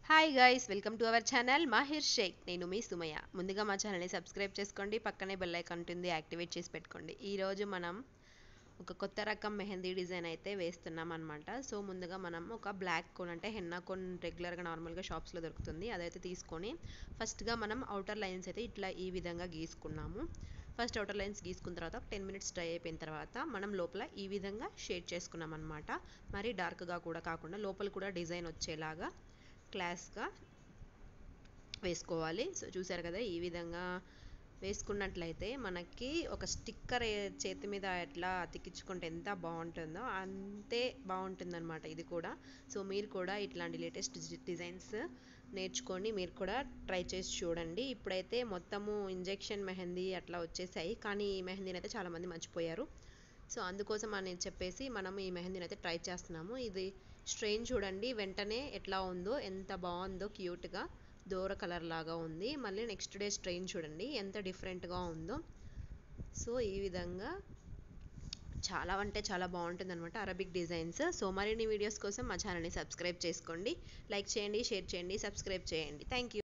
hi guys welcome to our channel Mahir Shaik నేను మీ Sumayya ముందుగా మా ఛానల్ని సబ్స్క్రైబ్ చేసుకోండి పక్కనే బెల్ ఐకాన్ ఉంటుంది యాక్టివేట్ చేసి పెట్టుకోండి ఈరోజు మనం ఒక కొత్త రకం మెహందీ డిజైన్ అయితే వేస్తున్నాం అనమాట సో ముందుగా మనం ఒక బ్లాక్ కోన్ అంటే హెన్నా కోన్ రెగ్యులర్గా నార్మల్గా షాప్స్లో దొరుకుతుంది అదైతే తీసుకొని ఫస్ట్గా మనం అవుటర్ లైన్స్ అయితే ఇట్లా ఈ విధంగా గీసుకున్నాము ఫస్ట్ అవుటర్ లైన్స్ గీసుకున్న తర్వాత టెన్ మినిట్స్ డ్రై అయిపోయిన తర్వాత మనం లోపల ఈ విధంగా షేడ్ చేసుకున్నాం అనమాట మరి డార్క్గా కూడా కాకుండా లోపల కూడా డిజైన్ వచ్చేలాగా క్లాస్గా వేసుకోవాలి సో చూసారు కదా ఈ విధంగా వేసుకున్నట్లయితే మనకి ఒక స్టిక్కర్ చేతి మీద ఎట్లా అతికించుకుంటే ఎంత బాగుంటుందో అంతే బాగుంటుందన్నమాట ఇది కూడా సో మీరు కూడా ఇట్లాంటి లేటెస్ట్ డిజైన్స్ నేర్చుకొని మీరు కూడా ట్రై చేసి చూడండి ఇప్పుడైతే మొత్తము ఇంజెక్షన్ మెహందీ అట్లా వచ్చేసాయి కానీ ఈ మెహందీని అయితే చాలామంది మర్చిపోయారు సో అందుకోసం అని చెప్పేసి మనం ఈ మెహందీని అయితే ట్రై చేస్తున్నాము ఇది స్ట్రెయిన్ చూడండి వెంటనే ఎట్లా ఉందో ఎంత బాగుందో క్యూట్గా దూర కలర్ లాగా ఉంది మళ్ళీ నెక్స్ట్ డే స్ట్రెయిన్ చూడండి ఎంత డిఫరెంట్గా ఉందో సో ఈ విధంగా చాలా అంటే చాలా బాగుంటుంది అనమాట అరబిక్ డిజైన్స్ సో మరిన్ని వీడియోస్ కోసం మా ఛానల్ని సబ్స్క్రైబ్ చేసుకోండి లైక్ చేయండి షేర్ చేయండి సబ్స్క్రైబ్ చేయండి థ్యాంక్ యూ